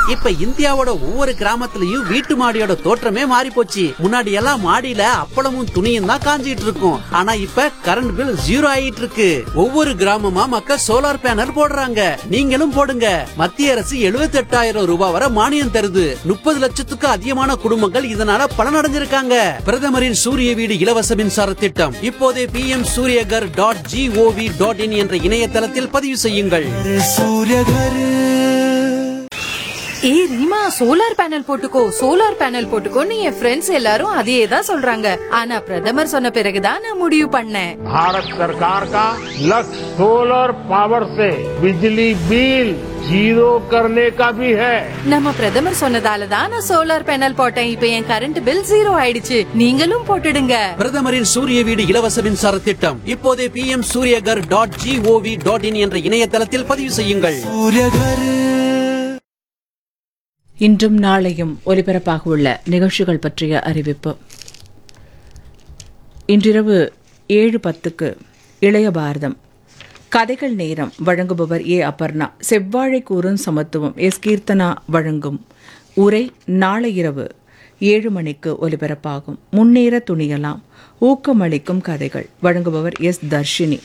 இப்ப இந்தியாவோட ஒவ்வொரு கிராமத்துலயும் வீட்டு மாடியோட தோற்றமே மாறி போச்சு முன்னாடி எல்லாம் மாடியில அப்பளமும் துணியும் தான் காஞ்சிட்டு இருக்கும் ஆனா இப்ப கரண்ட் பில் ஜீரோ ஆயிட்டு இருக்கு ஒவ்வொரு கிராமமா மக்கள் சோலார் பேனல் போடுறாங்க நீங்களும் போடுங்க மத்திய அரசு 78000 ரூபாய் வரை மானியம் தருது முப்பது லட்சத்துக்கு அதிகமான குடும்பங்கள் இதனால பலனடைஞ்சிருக்காங்க பிரதமரின் சூரிய வீடு இலவச மின்சார திட்டம் இப்போதே P M Suryaghar dot G O V dot in என்ற இணையதளத்தில் பதிவு செய்யுங்கள் ஏ ரீமா சோலார் பேனல் போட்டுக்கோ சோலார் பேனல் போட்டுக்கோன்னு என் ஃப்ரெண்ட்ஸ் எல்லாரும் அதையே தான் சொல்றாங்க ஆனா பிரதமர் சொன்ன பிறகுதான் நான் முடிவு பண்ணேன் भारत सरकार का लक्ष्य सोलर पावर से बिजली बिल जीरो करने का भी है நம்ம பிரதமர் சொன்னதால தான் நான் சோலார் பேனல் போட்டேன் இப்ப என் கரண்ட் பில் ஜீரோ ஆயிடுச்சு நீங்களும் போட்டுடுங்க பிரதமரின் சூரிய வீடு இலவச மின்சார திட்டம் இப்போதே P M Suryaghar dot G O V dot in என்ற இணையதளத்தில் பதிவு செய்யுங்கள் இன்றும் நாளையும் ஒலிபரப்பாக உள்ள நிகழ்ச்சிகள் பற்றிய அறிவிப்பு இன்றிரவு ஏழு பத்துக்கு இளைய பாரதம் கதைகள் நேரம் வழங்குபவர் ஏ அபர்ணா செவ்வாழை கூறும் சமத்துவம் எஸ் கீர்த்தனா வழங்கும் உரை நாளை இரவு ஏழு மணிக்கு ஒலிபரப்பாகும் முன்னேற துணியலாம் ஊக்கமளிக்கும் கதைகள் வழங்குபவர் எஸ் தர்ஷினி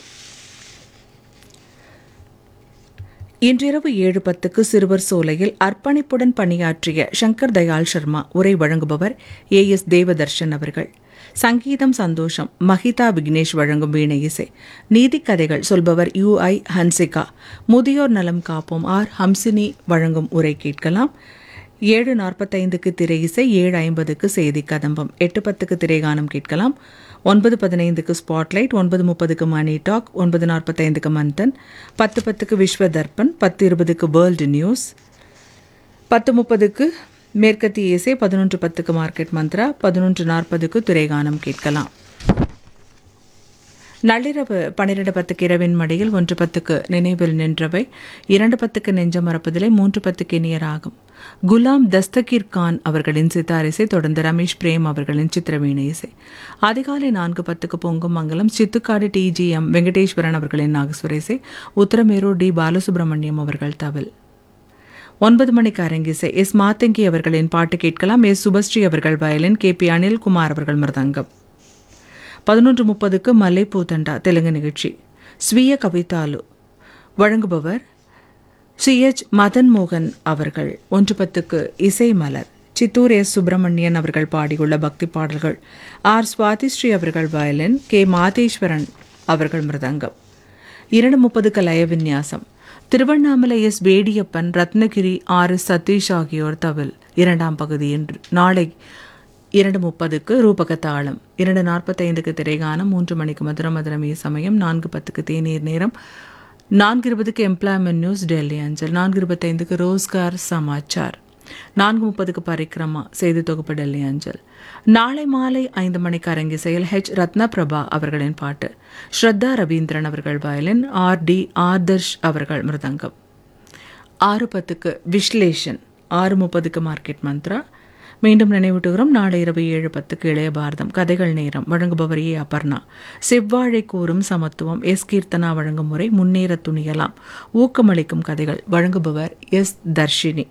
இன்றிரவு ஏழு பத்துக்கு சிறுவர் சோலையில் அர்ப்பணிப்புடன் பணியாற்றிய சங்கர் தயாள் சர்மா உரை வழங்குபவர் ஏ எஸ் தேவதர்ஷன் அவர்கள் சங்கீதம் சந்தோஷம் மஹிதா விக்னேஷ் வழங்கும் வீணை இசை நீதிக்கதைகள் சொல்பவர் யு ஐ ஹன்சிகா முதியோர் நலம் காப்போம் ஆர் ஹம்சினி வழங்கும் உரை கேட்கலாம் ஏழு நாற்பத்தைந்துக்கு திரை இசை ஏழு ஐம்பதுக்கு செய்தி கதம்பம் எட்டு பத்துக்கு திரைகானம் கேட்கலாம் ஒன்பது பதினைந்துக்கு ஸ்பாட்லைட் ஒன்பது முப்பதுக்கு மணி டாக் ஒன்பது நாற்பத்தைந்துக்கு மந்தன் பத்து பத்துக்கு விஸ்வ தர்ப்பன் பத்து இருபதுக்கு வேர்ல்டு நியூஸ் பத்து முப்பதுக்கு மேற்கத்திய இசை பதினொன்று பத்துக்கு மார்க்கெட் மந்த்ரா பதினொன்று நாற்பதுக்கு திரைகானம் கேட்கலாம் நள்ளிரவு பன்னிரண்டு பத்துக்கு இரவின் மடியில் ஒன்று பத்துக்கு நினைவில் நின்றவை இரண்டு பத்துக்கு நெஞ்ச மறப்பதிலே மூன்று பத்துக்கு இனியராகும் குலாம் தஸ்தகீர் கான் அவர்களின் சித்தார் இசை தொடர்ந்து ரமேஷ் பிரேம் அவர்களின் சித்திரவீணை இசை அதிகாலை நான்கு பத்துக்கு பொங்கும் மங்கலம் சித்துக்காடு டிஜிஎம் வெங்கடேஸ்வரன் அவர்களின் நாகஸ்வர இசை உத்தரமேரூர் டி பாலசுப்ரமணியம் அவர்கள் தவில் ஒன்பது மணிக்கு அரங்கிசை எஸ் மாத்தங்கி அவர்களின் பாட்டு கேட்கலாம் எஸ் சுபஸ்ரீ அவர்கள் வயலின் கே பி அனில்குமார் அவர்கள் மிருதங்கம் பதினொன்று முப்பதுக்கு மல்லைப்பூ தண்டா தெலுங்கு நிகழ்ச்சி ஸ்வீய கவிதாலு வழங்குபவர் சி எச் மதன் மோகன் அவர்கள் ஒன்று பத்துக்கு இசை மலர் சித்தூர் எஸ் சுப்பிரமணியன் அவர்கள் பாடியுள்ள பக்தி பாடல்கள் ஆர் சுவாதிஸ்ரீ அவர்கள் வயலின் கே மாதேஸ்வரன் அவர்கள் மிருதங்கம் இரண்டு முப்பதுக்கு லய விந்யாசம் Tiruvannamalai S Vediyappan Ratnagiri R S Satish ஆகியோர் தவில் இரண்டாம் பகுதி என்று நாளை இரண்டு முப்பதுக்கு ரூபக தாளம் இரண்டு நாற்பத்தைந்துக்கு திரைகானம் மூன்று மணிக்கு மதுர மதுரமே சமயம் நான்கு பத்துக்கு தேநீர் நேரம் நான்கு இருபதுக்கு எம்ப்ளாய்மெண்ட் நியூஸ் டெல்லி அஞ்சல் நான்கு இருபத்தைந்துக்கு ரோஸ்கார் சமாச்சார் நான்கு முப்பதுக்கு பரிக்ரமா செய்தி தொகுப்பு டெல்லி அஞ்சல் நாளை மாலை ஐந்து மணிக்கு அரங்கிசையில் ஹெச் ரத்னபிரபா அவர்களின் பாட்டு ஸ்ரத்தா ரவீந்திரன் அவர்கள் வயலின் ஆர் டி ஆதர்ஷ் அவர்கள் மிருதங்கம் ஆறு பத்துக்கு விஸ்லேஷன் ஆறு முப்பதுக்கு மார்க்கெட் மந்த்ரா மீண்டும் நினைவூட்டுகிறோம் நாளை இரவு ஏழு பத்துக்கு இளைய பாரதம் கதைகள் நேரம் வழங்குபவர் ஏ அபர்ணா செவ்வாழை கூறும் சமத்துவம் எஸ் கீர்த்தனா வழங்கும் முறை முன்னேற துணியலாம் ஊக்கமளிக்கும் கதைகள் வழங்குபவர் எஸ் தர்ஷினி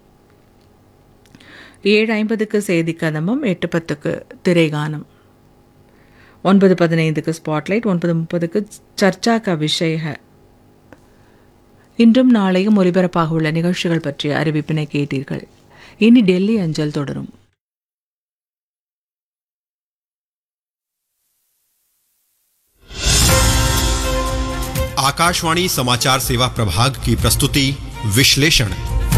ஏழு ஐம்பதுக்கு செய்தி கதம்பம் எட்டு பத்துக்கு திரைகானம் ஒன்பது பதினைந்துக்கு ஸ்பாட்லைட் ஒன்பது முப்பதுக்கு சர்ச்சா க விஷய இன்றும் நாளையும் ஒலிபரப்பாக உள்ள நிகழ்ச்சிகள் பற்றிய அறிவிப்பினை கேட்டீர்கள் இனி டெல்லி அஞ்சல் தொடரும் आकाशवाणी समाचार सेवा प्रभाग की प्रस्तुति विश्लेषण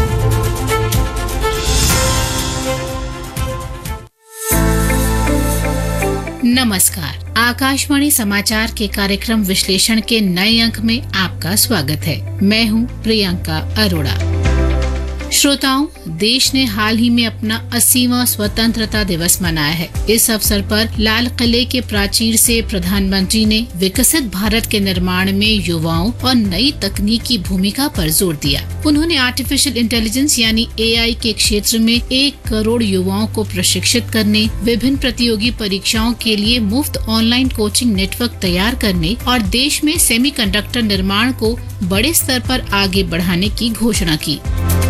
नमस्कार आकाशवाणी समाचार के कार्यक्रम विश्लेषण के नए अंक में आपका स्वागत है मैं हूं प्रियंका अरोड़ा श्रोताओं देश ने हाल ही में अपना 80वां स्वतंत्रता दिवस मनाया है इस अवसर पर लाल किले के प्राचीर से प्रधानमंत्री ने विकसित भारत के निर्माण में युवाओं और नई तकनीक की भूमिका पर जोर दिया उन्होंने आर्टिफिशियल इंटेलिजेंस यानी एआई के क्षेत्र में एक करोड़ युवाओं को प्रशिक्षित करने विभिन्न प्रतियोगी परीक्षाओं के लिए मुफ्त ऑनलाइन कोचिंग नेटवर्क तैयार करने और देश में सेमीकंडक्टर निर्माण को बड़े स्तर पर आगे बढ़ाने की घोषणा की